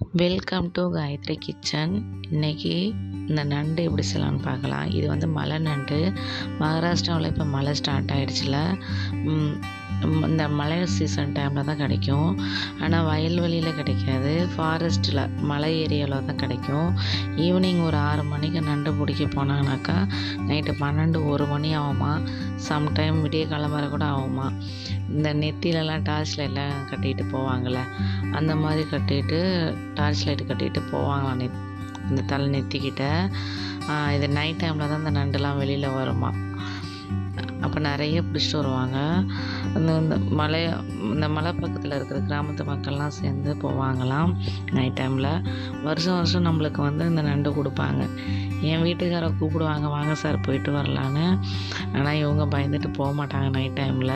welcome to Gayatri kitchen இன்னைக்கு இந்த நண்டு எப்படி செய்யலாம்னு பார்க்கலாம் இது வந்து மலை நண்டு மகாராஷ்டிராவில் இப்போ மழை ஸ்டார்ட் ஆகிடுச்சுல இந்த மழை சீசன் டைமில் தான் கிடைக்கும் ஆனால் வயல்வெளியில் கிடைக்காது ஃபாரஸ்ட்டில் மலை ஏரியாவில் தான் கிடைக்கும் ஈவினிங் ஒரு ஆறு மணிக்கு நண்டு பிடிக்க போனாங்கனாக்கா நைட்டு பன்னெண்டு ஒரு மணி ஆகுமா சம்டைம் விடிய காலம் வரை கூட ஆகுமா இந்த நெத்திலலாம் டார்ச் லைட்லாம் கட்டிட்டு போவாங்கள்ல அந்த மாதிரி கட்டிட்டு டார்ச் லைட் கட்டிட்டு போவாங்களாம் நெத் இந்த தலை நெத்திக்கிட்ட ஆஹ் இது நைட் டைமில் தான் இந்த நண்டுலாம் வெளியில் வருமா அப்போ நிறைய பிடிச்சிட்டு வருவாங்க அந்த இந்த மலை இந்த மலை பக்கத்தில் இருக்கிற கிராமத்து மக்கள்லாம் சேர்ந்து போவாங்களாம் நைட் டைமில் வருஷம் வருஷம் நம்மளுக்கு வந்து இந்த நண்டு கொடுப்பாங்க என் வீட்டுக்காரை கூப்பிடுவாங்க வாங்க சார் போயிட்டு வரலான்னு ஆனால் இவங்க பயந்துட்டு போக மாட்டாங்க நைட் டைமில்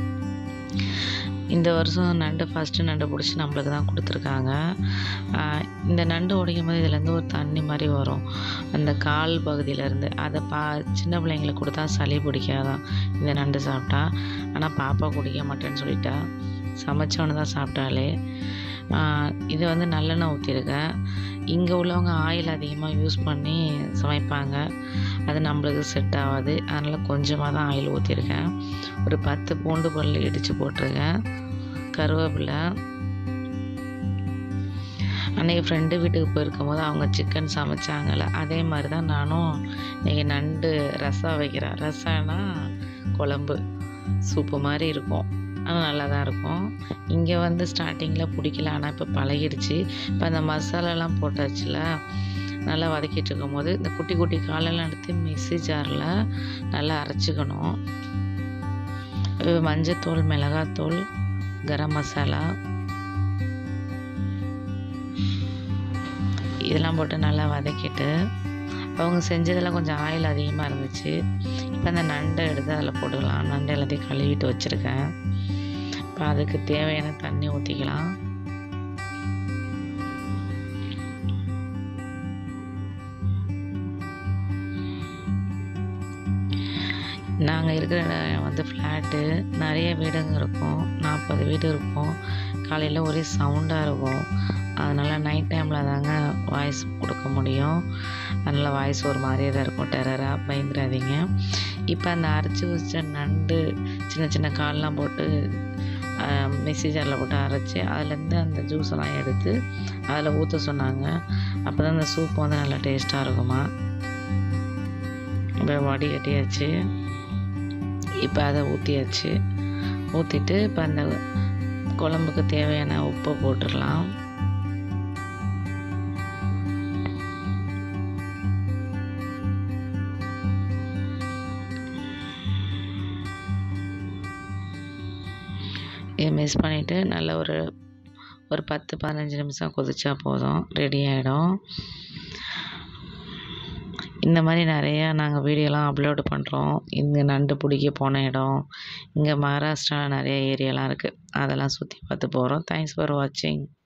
இந்த வருஷம் நண்டு ஃபஸ்ட்டு நண்டு பிடிச்சி நம்மளுக்கு தான் கொடுத்துருக்காங்க ஆஹ் இந்த நண்டு உடைக்கும் போது இதுலேருந்து ஒரு தண்ணி மாதிரி வரும் அந்த கால் பகுதியிலேருந்து அதை பா சின்ன பிள்ளைங்களுக்கு கொடுத்தா சளி பிடிக்காதான் இந்த நண்டு சாப்பிட்டா ஆனால் பாப்பா குடிக்க மாட்டேன்னு சொல்லிட்டா சமைச்சவனு தான் சாப்பிட்டாலே ஆஹ் இது வந்து நல்லெண்ணெய் ஊற்றிருக்கேன் இங்கே உள்ளவங்க ஆயில் அதிகமாக யூஸ் பண்ணி சமைப்பாங்க அது நம்மளுக்கு செட் ஆகாது அதனால் கொஞ்சமாக தான் ஆயில் ஊற்றிருக்கேன் ஒரு பத்து பூண்டு பல் இடித்து போட்டிருக்கேன் கருவேப்பிலை அன்றைக்கி ஃப்ரெண்டு வீட்டுக்கு போயிருக்கும் போது அவங்க சிக்கன் சமைச்சாங்கல்ல அதே மாதிரி தான் நானும் இன்றைக்கி நண்டு ரசம் வைக்கிறேன் ரசம்னா குழம்பு சூப்பு மாதிரி இருக்கும் ஆனால் நல்லா தான் இருக்கும் இங்கே வந்து ஸ்டார்டிங்கில் பிடிக்கல ஆனால் இப்போ பழகிடுச்சு இப்போ அந்த மசாலாலாம் போட்டாச்சுல நல்லா வதக்கிட்டு இருக்கும்போது இந்த குட்டி குட்டி காலெல்லாம் எடுத்து மிக்ஸி ஜாரில் நல்லா அரைச்சிக்கணும் அஹ் மஞ்சத்தூள் மிளகாத்தூள் கரம் மசாலா இதெல்லாம் போட்டு நல்லா வதக்கிட்டு அவங்க செஞ்சதில் கொஞ்சம் ஆயில் அதிகமாக இருந்துச்சு இப்போ அந்த நண்டை எடுத்து அதில் போட்டுக்கலாம் நண்டை எல்லாத்தையும் கழுவிட்டு வச்சுருக்கேன் இப்போ அதுக்கு தேவையான தண்ணி ஊற்றிக்கலாம் நாங்கள் இருக்கிற இடம் வந்து ஃப்ளாட்டு நிறைய வீடுங்க இருக்கும் நாற்பது வீடு இருக்கும் காலையில் ஒரே சவுண்டாக இருக்கும் அதனால் நைட் டைமில் தாங்க வாய்ஸ் கொடுக்க முடியும் அதனால் வாய்ஸ் ஒரு மாதிரியே தான் இருக்கும் டெரராக பயந்துடாதீங்க இப்போ அந்த அரைச்சி வச்ச நண்டு சின்ன சின்ன கால்லாம் போட்டு மிக்ஸி ஜாரில் போட்டு அரைச்சி அதுலேருந்து அந்த ஜூஸ் எல்லாம் எடுத்து அதில் ஊற்ற சொன்னாங்க அப்போ தான் அந்த சூப் வந்து நல்லா டேஸ்ட்டாக இருக்குமா இப்போ வடி கட்டியாச்சு இப்போ அதை ஊற்றியாச்சு ஊற்றிட்டு இப்போ அந்த குழம்புக்கு தேவையான உப்பை போட்டுடலாம் இதை மிக்ஸ் பண்ணிவிட்டு நல்ல ஒரு ஒரு பத்து பதினஞ்சு நிமிஷம் கொதிச்சா போதும் ரெடி ஆகிடும் இந்த மாதிரி நிறையா நாங்கள் வீடியோலாம் அப்லோடு பண்ணுறோம் இங்கே நண்டு பிடிக்க போன இடம் இங்கே மகாராஷ்டிராவில் நிறைய ஏரியாலாம் இருக்குது அதெல்லாம் சுற்றி பார்த்து போகிறோம் தேங்க்ஸ் ஃபார் வாட்சிங்